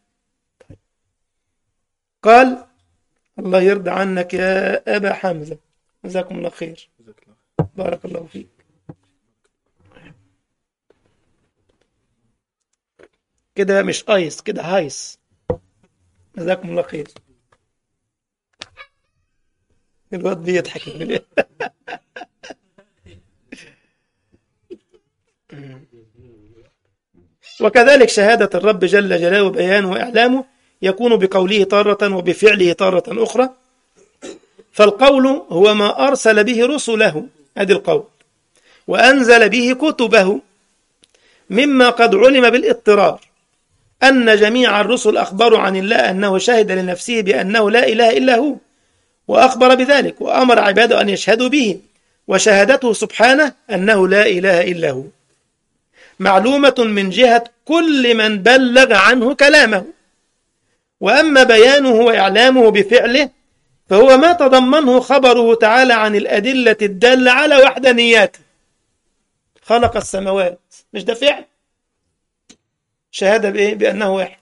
قال الله يرضى عنك يا أبا حمزة جزاكم الله خير بارك الله فيك كده مش ايس كده هايس جزاكم الله خير الواد بيضحك وكذلك شهادة الرب جل جلاله بيانه وإعلامه يكون بقوله تارة وبفعله تارة أخرى فالقول هو ما أرسل به رسله هذا القول وأنزل به كتبه مما قد علم بالاضطرار أن جميع الرسل أخبروا عن الله أنه شهد لنفسه بأنه لا إله إلا هو وأخبر بذلك وأمر عباده أن يشهدوا به وشهادته سبحانه أنه لا إله إلا هو معلومة من جهة كل من بلغ عنه كلامه وأما بيانه وإعلامه بفعله فهو ما تضمنه خبره تعالى عن الأدلة الدالة على وحدانياته خلق السماوات مش ده فعل شهادة بإيه؟ بأنه واحد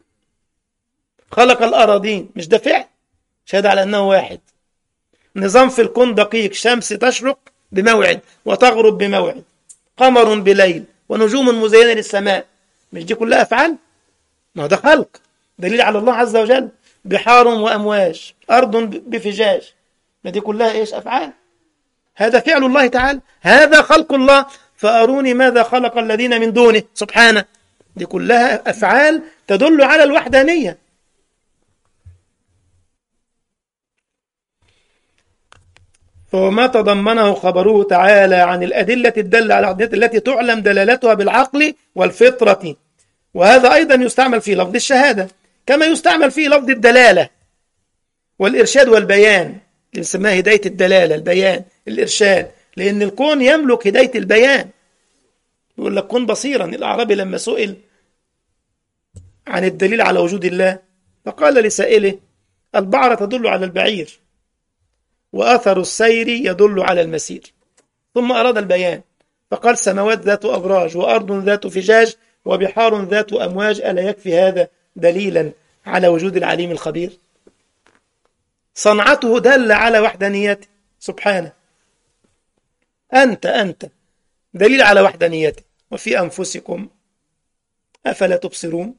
خلق الأراضين مش ده فعل شهادة على أنه واحد نظام في الكون دقيق شمس تشرق بموعد وتغرب بموعد قمر بليل ونجوم مزينة للسماء مش دي كلها أفعال ما هو ده خلق دليل على الله عز وجل بحار وأمواج أرض بفجاج ما دي كلها إيش أفعال هذا فعل الله تعالى هذا خلق الله فأروني ماذا خلق الذين من دونه سبحانه دي كلها أفعال تدل على الوحدانية فما تضمنه خبره تعالى عن الأدلة الدالة على العدلة التي تعلم دلالتها بالعقل والفطرة وهذا أيضا يستعمل في لفظ الشهادة كما يستعمل في لفظ الدلالة والإرشاد والبيان اللي بنسميها هداية الدلالة البيان الإرشاد لأن الكون يملك هداية البيان يقول لك كن بصيرا الأعرابي لما سئل عن الدليل على وجود الله فقال لسائله البعرة تدل على البعير وأثر السير يدل على المسير ثم أراد البيان فقال سماوات ذات أبراج وأرض ذات فجاج وبحار ذات أمواج ألا يكفي هذا دليلا على وجود العليم الخبير صنعته دل على وحدانيته سبحانه أنت أنت دليل على وحدانيته وفي أنفسكم أفلا تبصرون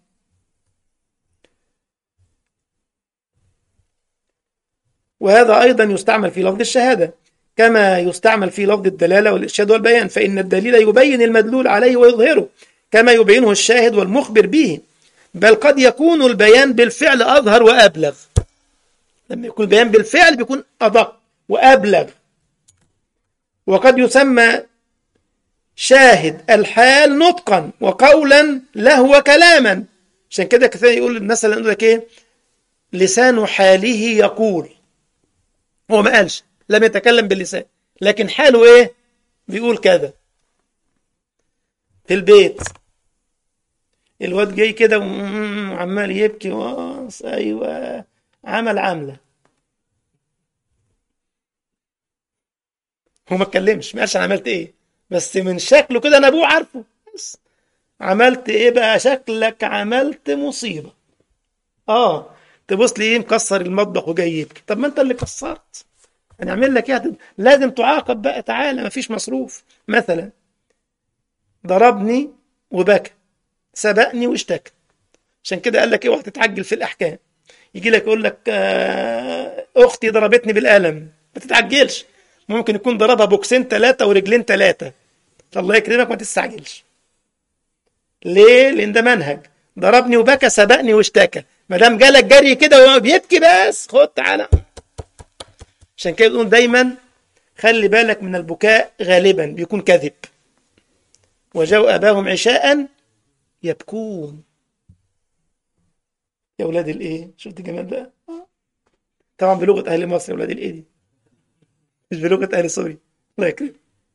وهذا أيضا يستعمل في لفظ الشهادة كما يستعمل في لفظ الدلالة والإرشاد والبيان فإن الدليل يبين المدلول عليه ويظهره كما يبينه الشاهد والمخبر به بل قد يكون البيان بالفعل أظهر وأبلغ لما يكون البيان بالفعل بيكون أدق وأبلغ وقد يسمى شاهد الحال نطقا وقولا له وكلاما عشان كده كثير يقول مثلا يقول لك ايه لسان حاله يقول هو ما قالش لم يتكلم باللسان لكن حاله ايه بيقول كذا في البيت الواد جاي كده وعمال يبكي واص ايوه عمل عمله هو ما اتكلمش ما قالش انا عملت ايه بس من شكله كده انا ابوه عارفه بس عملت ايه بقى شكلك عملت مصيبه اه تبص لي ايه مكسر المطبخ وجاي يبكي طب ما انت اللي كسرت انا اعمل لك ايه لازم تعاقب بقى تعالى ما فيش مصروف مثلا ضربني وبكى سبقني واشتكى عشان كده قال لك اوعى تتعجل في الاحكام يجي لك يقول لك آه اختي ضربتني بالقلم ما تتعجلش ممكن يكون ضربها بوكسين ثلاثه ورجلين ثلاثه الله يكرمك ما تستعجلش ليه لان ده منهج ضربني وبكى سبقني واشتكى ما دام جالك جري كده وهو بيبكي بس خد تعالى عشان كده بنقول دايما خلي بالك من البكاء غالبا بيكون كذب وجاءوا اباهم عشاء يبكون يا ولاد الايه شفت جمال بقى طبعا بلغه اهل مصر يا ولاد الايه دي مش بلغه اهل سوريا الله يكرمك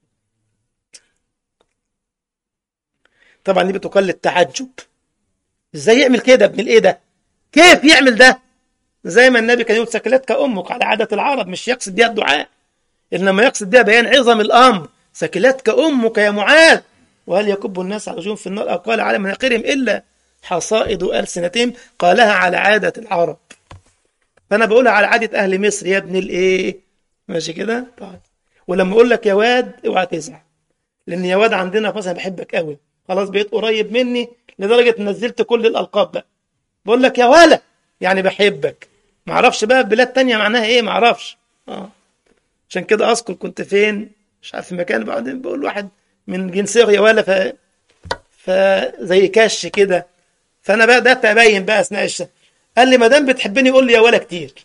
طبعا دي بتقل التعجب ازاي يعمل كده ابن الايه ده كيف يعمل ده زي ما النبي كان يقول سكلتك امك على عاده العرب مش يقصد بها الدعاء انما يقصد بها بيان عظم الامر سكلتك امك يا معاذ وهل يكب الناس على وجوههم في النار او قال على مناخرهم الا حصائد السنتهم قالها على عاده العرب فانا بقولها على عاده اهل مصر يا ابن الايه ماشي كده طيب ولما اقول لك يا واد اوعى تزعل لان يا واد عندنا مثلا بحبك قوي خلاص بقيت قريب مني لدرجه نزلت كل الالقاب بقى بقول لك يا ولا يعني بحبك ما اعرفش بقى في بلاد تانية معناها ايه ما اعرفش اه عشان كده اذكر كنت فين مش عارف في مكان بعدين بقول واحد من جنسيه يا ولا ف فزي كش كده فانا بقى بدات ابين بقى اثناء الشهر قال لي ما دام بتحبني قول لي يا ولا كتير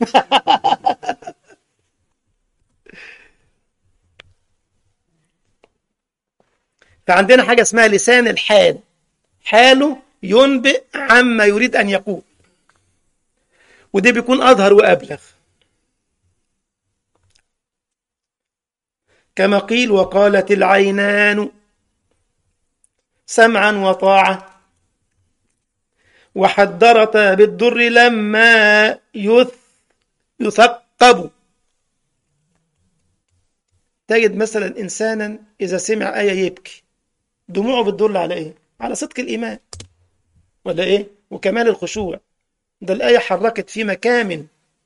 فعندنا حاجه اسمها لسان الحال حاله ينبئ عما يريد ان يقول وده بيكون اظهر وابلغ كما قيل وقالت العينان سمعا وطاعه وحذرت بالضر لما يث يثق ترقبوا تجد مثلا إنسانا إذا سمع آية يبكي دموعه بتدل على إيه؟ على صدق الإيمان ولا إيه؟ وكمال الخشوع ده الآية حركت في مكامن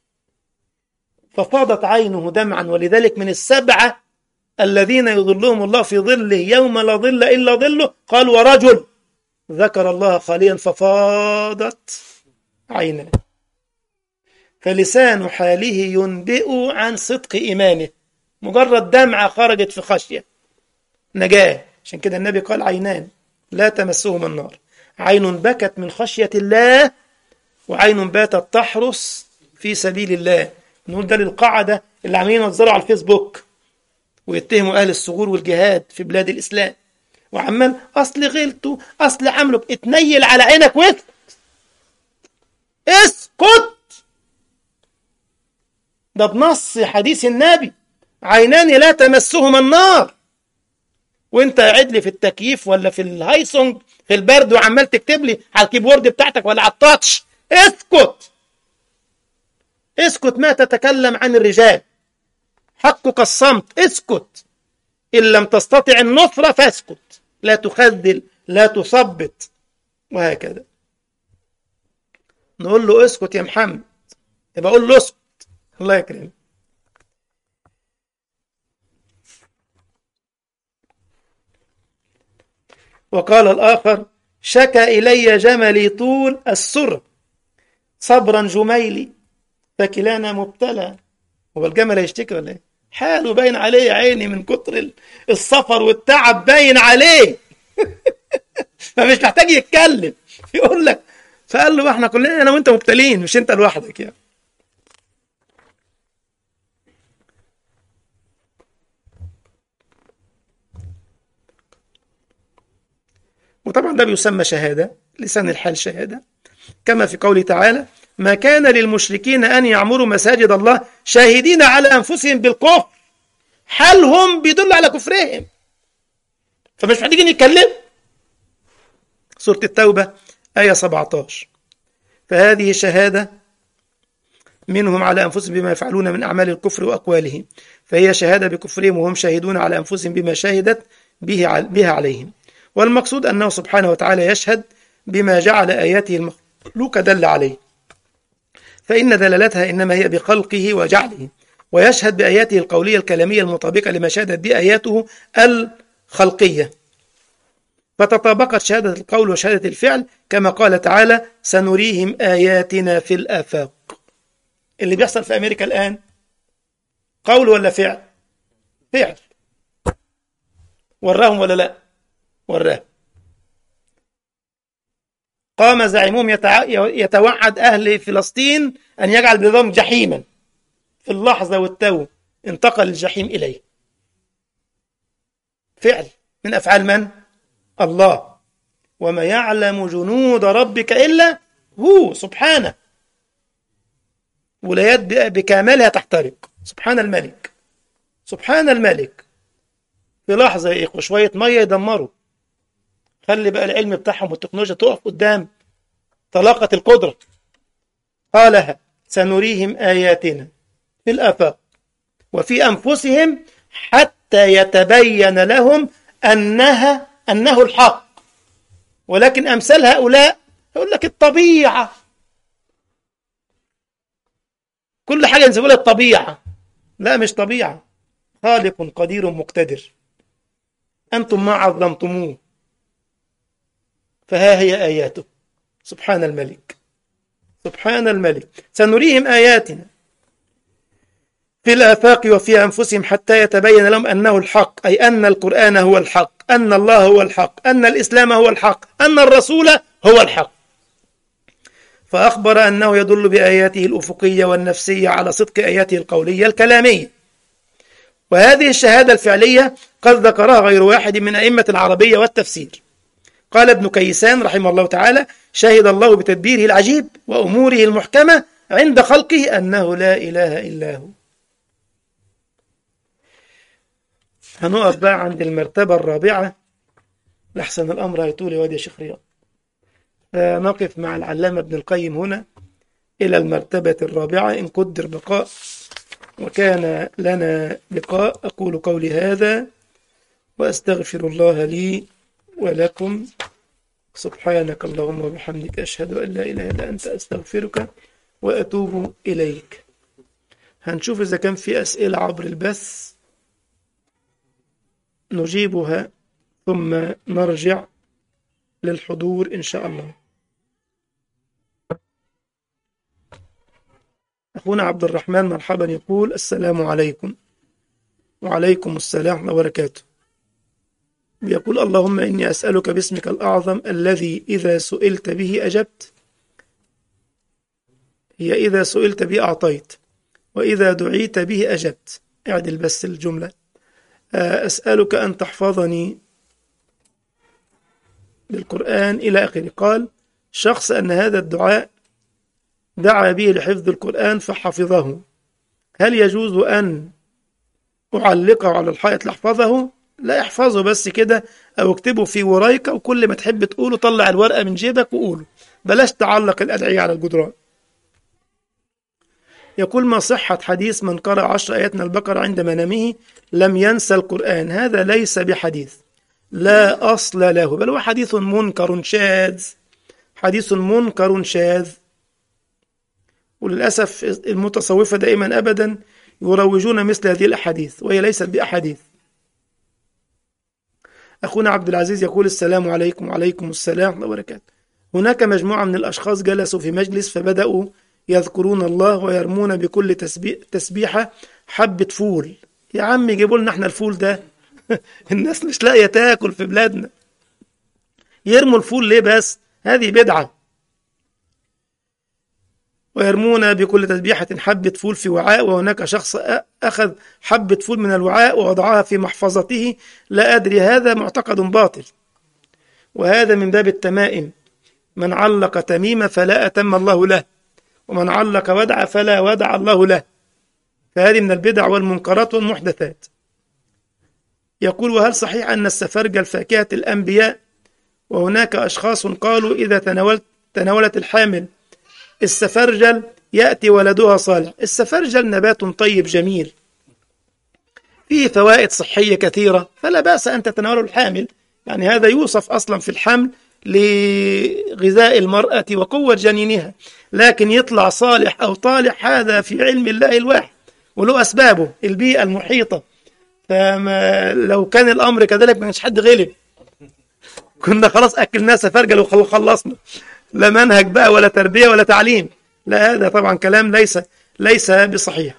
ففاضت عينه دمعا ولذلك من السبعة الذين يظلهم الله في ظله يوم لا ظل إلا ظله قال ورجل ذكر الله خاليا ففاضت عيناه فلسان حاله ينبئ عن صدق إيمانه مجرد دمعة خرجت في خشية نجاة عشان كده النبي قال عينان لا تمسهما النار عين بكت من خشية الله وعين باتت تحرس في سبيل الله نقول ده للقاعدة اللي عاملين ينزلوا على الفيسبوك ويتهموا أهل الثغور والجهاد في بلاد الإسلام وعمال أصل غلطوا أصل عملوا اتنيل على عينك واسكت اسكت ده بنص حديث النبي عينان لا تمسهما النار وانت قاعد لي في التكييف ولا في الهايسونج في البرد وعمال تكتب لي على الكيبورد بتاعتك ولا على التاتش اسكت اسكت ما تتكلم عن الرجال حقك الصمت اسكت إن لم تستطع النصرة فاسكت لا تخذل لا تثبط وهكذا نقول له اسكت يا محمد يبقى اقول له اسكت الله يكرمك وقال الآخر شكى إلي جملي طول السر صبرا جميلي فكلانا مبتلى هو الجمل هيشتكي ولا ايه؟ حاله باين عليه يا عيني من كتر السفر والتعب باين عليه فمش محتاج يتكلم يقول لك فقال له احنا كلنا انا وانت مبتلين مش انت لوحدك يعني وطبعا ده بيسمى شهادة لسان الحال شهادة كما في قوله تعالى ما كان للمشركين أن يعمروا مساجد الله شاهدين على أنفسهم بالكفر حالهم بيدل على كفرهم فمش محتاجين يتكلموا سورة التوبة آية 17 فهذه شهادة منهم على أنفسهم بما يفعلون من أعمال الكفر وأقوالهم فهي شهادة بكفرهم وهم شاهدون على أنفسهم بما شهدت به بها عليهم والمقصود أنه سبحانه وتعالى يشهد بما جعل آياته المخلوقة دل عليه فإن دلالتها إنما هي بخلقه وجعله ويشهد بآياته القولية الكلامية المطابقة لما شهدت به آياته الخلقية فتطابقت شهادة القول وشهادة الفعل كما قال تعالى سنريهم آياتنا في الآفاق اللي بيحصل في أمريكا الآن قول ولا فعل فعل وراهم ولا لا وراه قام زعيمهم يتع... يتوعد أهل فلسطين أن يجعل بلادهم جحيما في اللحظة والتو انتقل الجحيم إليه فعل من أفعال من؟ الله وما يعلم جنود ربك إلا هو سبحانه ولايات بكاملها تحترق سبحان الملك سبحان الملك في لحظة يقوا شوية مية يدمروا خلي بقى العلم بتاعهم والتكنولوجيا تقف قدام طلاقة القدرة قالها سنريهم آياتنا في الآفاق وفي أنفسهم حتى يتبين لهم أنها أنه الحق ولكن أمثال هؤلاء يقول لك الطبيعة كل حاجة نسيبها لها الطبيعة لا مش طبيعة خالق قدير مقتدر أنتم ما عظمتموه فها هي آياته سبحان الملك سبحان الملك سنريهم آياتنا في الآفاق وفي أنفسهم حتى يتبين لهم أنه الحق أي أن القرآن هو الحق أن الله هو الحق أن الإسلام هو الحق أن الرسول هو الحق فأخبر أنه يدل بآياته الأفقية والنفسية على صدق آياته القولية الكلامية وهذه الشهادة الفعلية قد ذكرها غير واحد من أئمة العربية والتفسير قال ابن كيسان رحمه الله تعالى شهد الله بتدبيره العجيب وأموره المحكمة عند خلقه أنه لا إله إلا هو هنقف بقى عند المرتبة الرابعة لحسن الأمر هيطول وادي يا شيخ رياض نقف مع العلامة ابن القيم هنا إلى المرتبة الرابعة إن قدر بقاء وكان لنا لقاء أقول قولي هذا وأستغفر الله لي ولكم سبحانك اللهم وبحمدك أشهد أن لا إله إلا أنت أستغفرك وأتوب إليك هنشوف إذا كان في أسئلة عبر البث نجيبها ثم نرجع للحضور إن شاء الله أخونا عبد الرحمن مرحبا يقول السلام عليكم وعليكم السلام ورحمة الله وبركاته يقول اللهم إني أسألك باسمك الأعظم الذي إذا سئلت به أجبت هي إذا سئلت به أعطيت وإذا دعيت به أجبت اعدل بس الجملة أسألك أن تحفظني بالقرآن إلى آخره قال شخص أن هذا الدعاء دعا به لحفظ القرآن فحفظه هل يجوز أن أعلقه على الحائط لأحفظه لا احفظه بس كده أو اكتبه في ورايك وكل ما تحب تقوله طلع الورقة من جيبك وقوله بلاش تعلق الأدعية على الجدران يقول ما صحة حديث من قرأ عشر آيات من البقرة عند منامه لم ينسى القرآن هذا ليس بحديث لا أصل له بل هو حديث منكر شاذ حديث منكر شاذ وللأسف المتصوفة دائما أبدا يروجون مثل هذه الأحاديث وهي ليست بأحاديث أخونا عبد العزيز يقول السلام عليكم وعليكم السلام ورحمة الله وبركاته هناك مجموعة من الأشخاص جلسوا في مجلس فبدأوا يذكرون الله ويرمون بكل تسبيح تسبيحة حبة فول يا عم جيبوا لنا احنا الفول ده الناس مش لاقية تاكل في بلادنا يرموا الفول ليه بس هذه بدعة ويرمون بكل تسبيحة حبة فول في وعاء وهناك شخص أخذ حبة فول من الوعاء ووضعها في محفظته لا أدري هذا معتقد باطل وهذا من باب التمائم من علق تميمة فلا أتم الله له ومن علق ودع فلا ودع الله له فهذه من البدع والمنكرات والمحدثات يقول وهل صحيح أن السفرجل فاكهة الأنبياء وهناك أشخاص قالوا إذا تناولت تناولت الحامل السفرجل يأتي ولدها صالح السفرجل نبات طيب جميل فيه فوائد صحية كثيرة فلا بأس أن تتناوله الحامل يعني هذا يوصف أصلا في الحمل لغذاء المرأة وقوة جنينها لكن يطلع صالح أو طالح هذا في علم الله الواحد وله أسبابه البيئة المحيطة فما لو كان الأمر كذلك ما كانش حد غلب كنا خلاص أكلناه سفرجل وخلصنا لا منهج بقى ولا تربية ولا تعليم لا هذا طبعا كلام ليس ليس بصحيح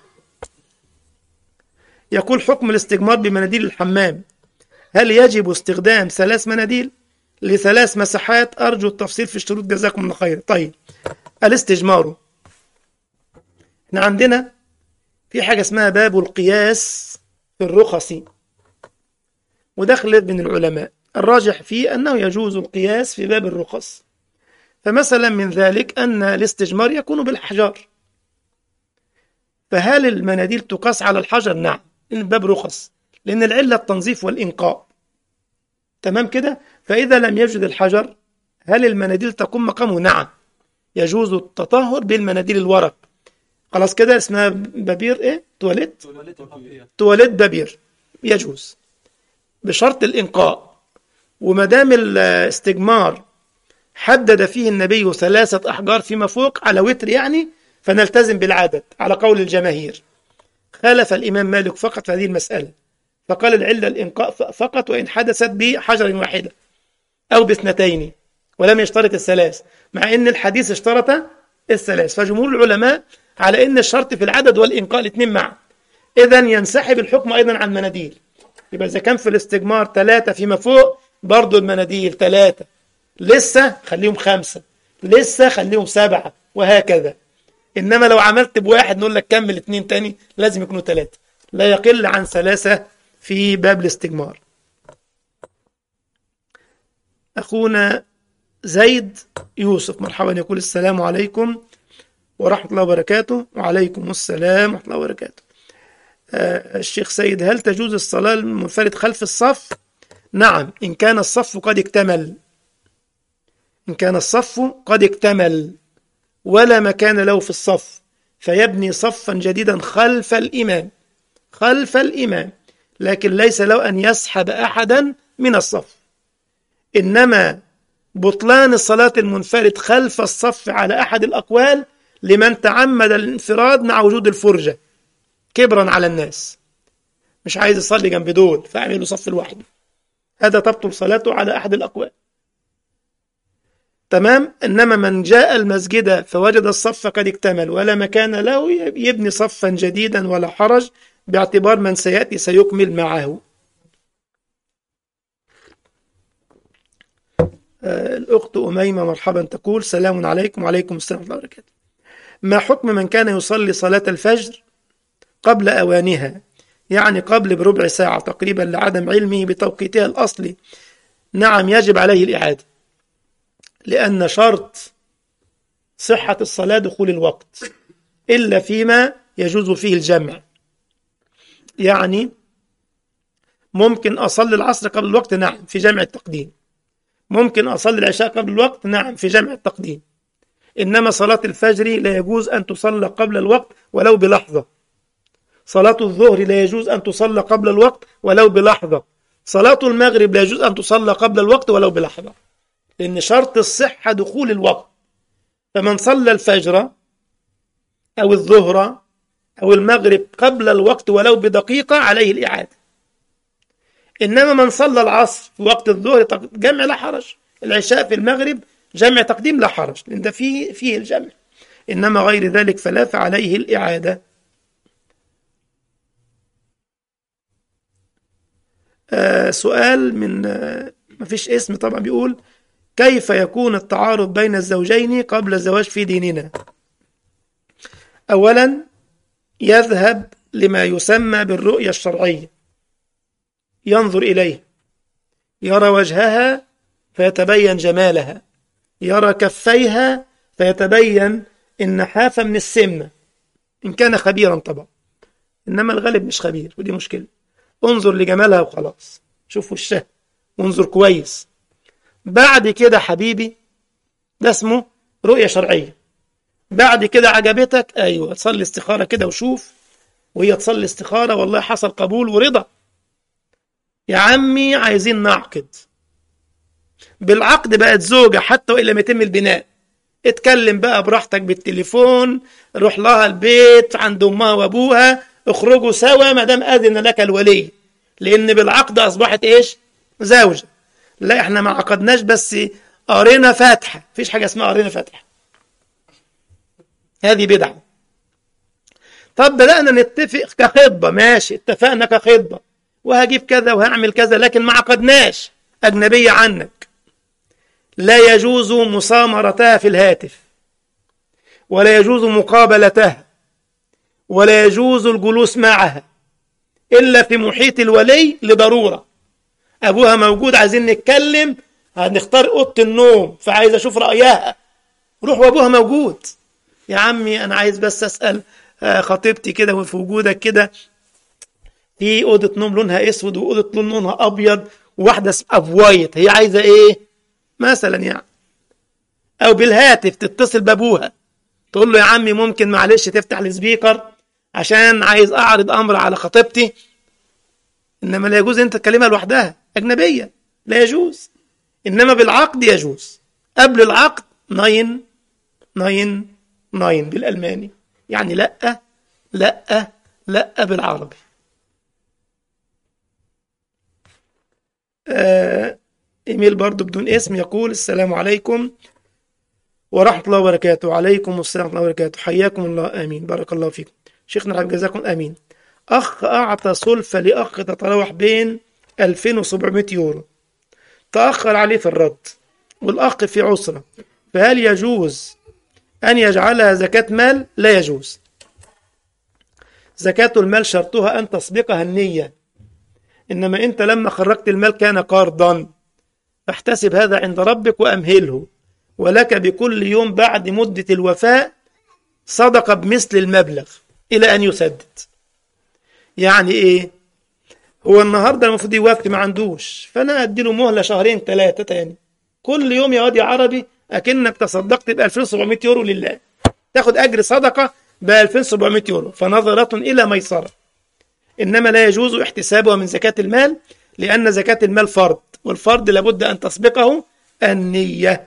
يقول حكم الاستجمار بمناديل الحمام هل يجب استخدام ثلاث مناديل لثلاث مساحات أرجو التفصيل في الشروط جزاكم الله خير طيب الاستجمار احنا عندنا في حاجة اسمها باب القياس في الرخص ودخلت من العلماء الراجح فيه أنه يجوز القياس في باب الرخص فمثلا من ذلك أن الاستجمار يكون بالأحجار فهل المناديل تقاس على الحجر؟ نعم إن باب رخص لأن العلة التنظيف والإنقاء تمام كده فإذا لم يوجد الحجر هل المناديل تقوم مقامه؟ نعم يجوز التطهر بالمناديل الورق خلاص كده اسمها بابير ايه تواليت تواليت بابير يجوز بشرط الإنقاء وما دام الاستجمار حدد فيه النبي ثلاثة أحجار فيما فوق على وتر يعني فنلتزم بالعدد على قول الجماهير خالف الإمام مالك فقط في هذه المسألة فقال العلة الإنقاء فقط وإن حدثت بحجر واحدة أو باثنتين ولم يشترط الثلاث مع أن الحديث اشترط الثلاث فجمهور العلماء على أن الشرط في العدد والإنقاء الاثنين معا إذا ينسحب الحكم أيضا عن المناديل يبقى إذا كان في الاستجمار ثلاثة فيما فوق برضو المناديل ثلاثة لسه خليهم خمسة لسه خليهم سبعة وهكذا إنما لو عملت بواحد نقول لك كمل اتنين تاني لازم يكونوا ثلاثة لا يقل عن ثلاثة في باب الاستجمار أخونا زيد يوسف مرحبا يقول السلام عليكم ورحمة الله وبركاته وعليكم السلام ورحمة الله وبركاته آه الشيخ سيد هل تجوز الصلاة المنفرد خلف الصف نعم إن كان الصف قد اكتمل إن كان الصف قد اكتمل ولا مكان له في الصف فيبني صفا جديدا خلف الإمام خلف الإمام لكن ليس له أن يسحب أحدا من الصف إنما بطلان الصلاة المنفرد خلف الصف على أحد الأقوال لمن تعمد الانفراد مع وجود الفرجة كبرا على الناس مش عايز يصلي جنب دول فاعمل له صف لوحده هذا تبطل صلاته على أحد الأقوال تمام إنما من جاء المسجد فوجد الصف قد اكتمل ولا مكان له يبني صفا جديدا ولا حرج باعتبار من سيأتي سيكمل معه آه، الأخت أميمة مرحبا تقول سلام عليكم وعليكم السلام ورحمة الله وبركاته ما حكم من كان يصلي صلاة الفجر قبل أوانها يعني قبل بربع ساعة تقريبا لعدم علمه بتوقيتها الأصلي نعم يجب عليه الإعادة لأن شرط صحة الصلاة دخول الوقت إلا فيما يجوز فيه الجمع يعني ممكن أصلي العصر قبل الوقت نعم في جمع التقديم ممكن أصلي العشاء قبل الوقت نعم في جمع التقديم إنما صلاة الفجر لا يجوز أن تصلى قبل الوقت ولو بلحظة صلاة الظهر لا يجوز أن تصلى قبل الوقت ولو بلحظة صلاة المغرب لا يجوز أن تصلى قبل الوقت ولو بلحظة لأن شرط الصحة دخول الوقت فمن صلى الفجر أو الظهر أو المغرب قبل الوقت ولو بدقيقة عليه الإعادة إنما من صلى العصر في وقت الظهر جمع لا حرج العشاء في المغرب جمع تقديم لا حرج لأن ده فيه, فيه الجمع إنما غير ذلك فلا فعليه الإعادة آه سؤال من آه ما فيش اسم طبعا بيقول كيف يكون التعارض بين الزوجين قبل الزواج في ديننا أولا يذهب لما يسمى بالرؤية الشرعية ينظر إليه يرى وجهها فيتبين جمالها يرى كفيها فيتبين إن حافة من السمنة إن كان خبيرا طبعا إنما الغالب مش خبير ودي مشكلة انظر لجمالها وخلاص شوف وشها وانظر كويس بعد كده حبيبي ده اسمه رؤية شرعية بعد كده عجبتك أيوة تصلي استخارة كده وشوف وهي تصلي استخارة والله حصل قبول ورضا يا عمي عايزين نعقد بالعقد بقت زوجة حتى وإن لم يتم البناء اتكلم بقى براحتك بالتليفون روح لها البيت عند أمها وأبوها اخرجوا سوا ما دام أذن لك الولي لأن بالعقد أصبحت إيش زوجة لا احنا ما عقدناش بس قرينا فاتحة مفيش حاجة اسمها قرينا فاتحة هذه بدعة طب بدأنا نتفق كخطبة ماشي اتفقنا كخطبة وهجيب كذا وهعمل كذا لكن ما عقدناش أجنبية عنك لا يجوز مصامرتها في الهاتف ولا يجوز مقابلتها ولا يجوز الجلوس معها إلا في محيط الولي لضرورة أبوها موجود عايزين نتكلم هنختار أوضة النوم فعايز أشوف رأيها روح وأبوها موجود يا عمي أنا عايز بس أسأل خطيبتي كده وفي وجودك كده في أوضة نوم لونها أسود وأوضة نوم لونها أبيض وواحدة أبوايت هي عايزة إيه مثلا يعني أو بالهاتف تتصل بأبوها تقول له يا عمي ممكن معلش تفتح السبيكر عشان عايز أعرض أمر على خطيبتي إنما لا يجوز أنت تكلمها لوحدها أجنبية لا يجوز إنما بالعقد يجوز قبل العقد ناين ناين ناين بالألماني يعني لأ لأ لأ بالعربي آه إيميل برضو بدون اسم يقول السلام عليكم ورحمة الله وبركاته وعليكم السلام ورحمة الله وبركاته حياكم الله آمين بارك الله فيكم شيخنا الحبيب جزاكم آمين أخ أعطى سلفة لأخ تتراوح بين 2700 يورو تأخر عليه في الرد والأخ في عسرة فهل يجوز أن يجعلها زكاة مال؟ لا يجوز زكاة المال شرطها أن تسبقها النية إنما أنت لما خرجت المال كان قرضا فاحتسب هذا عند ربك وأمهله ولك بكل يوم بعد مدة الوفاء صدقة بمثل المبلغ إلى أن يسدد يعني إيه هو النهاردة المفروض يوفي ما عندوش فأنا أديله مهلة شهرين ثلاثة تاني كل يوم يا واد يا عربي أكنك تصدقت ب 2700 يورو لله تاخد أجر صدقة ب 2700 يورو فنظرة إلى ميسرة إنما لا يجوز احتسابها من زكاة المال لأن زكاة المال فرض والفرض لابد أن تسبقه النية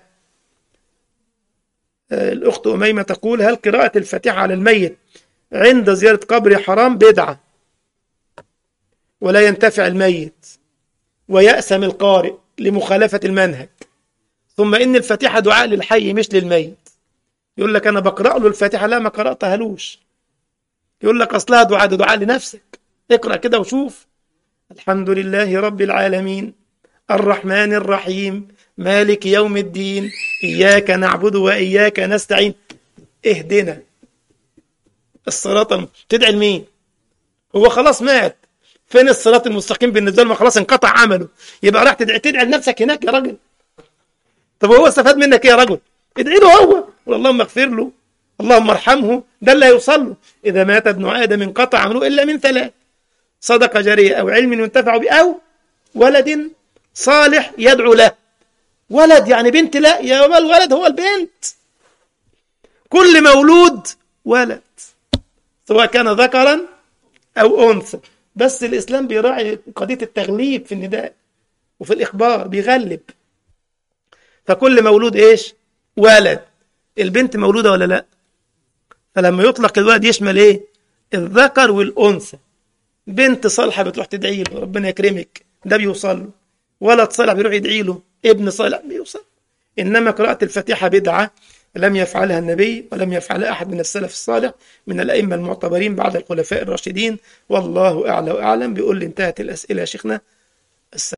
آه، الأخت أميمة تقول هل قراءة الفاتحة على الميت عند زيارة قبر حرام بدعة ولا ينتفع الميت ويأسم القارئ لمخالفة المنهج ثم إن الفاتحة دعاء للحي مش للميت يقول لك أنا بقرأ له الفاتحة لا ما قرأتها لوش يقول لك أصلها دعاء ده دعاء لنفسك اقرأ كده وشوف الحمد لله رب العالمين الرحمن الرحيم مالك يوم الدين إياك نعبد وإياك نستعين اهدنا الصراط الم... تدعي لمين هو خلاص مات فين الصراط المستقيم بالنسبة له ما خلاص انقطع عمله يبقى راح تدعي تدعي لنفسك هناك يا راجل طب هو استفاد منك ايه يا رجل ادعي له هو قول اللهم اغفر له اللهم ارحمه ده اللي هيوصل له اذا مات ابن ادم انقطع عمله الا من ثلاث صدقه جاريه او علم ينتفع به او ولد صالح يدعو له ولد يعني بنت لا يا ما الولد هو البنت كل مولود ولد سواء كان ذكرا او انثى بس الاسلام بيراعي قضيه التغليب في النداء وفي الاخبار بيغلب فكل مولود ايش ولد البنت مولوده ولا لا فلما يطلق الولد يشمل ايه الذكر والانثى بنت صالحه بتروح تدعي له ربنا يكرمك ده بيوصل له ولد صالح بيروح يدعي له ابن صالح بيوصل انما قراءه الفاتحه بدعه لم يفعلها النبي ولم يفعلها احد من السلف الصالح من الائمه المعتبرين بعد الخلفاء الراشدين والله اعلى واعلم بيقول لي انتهت الاسئله يا شيخنا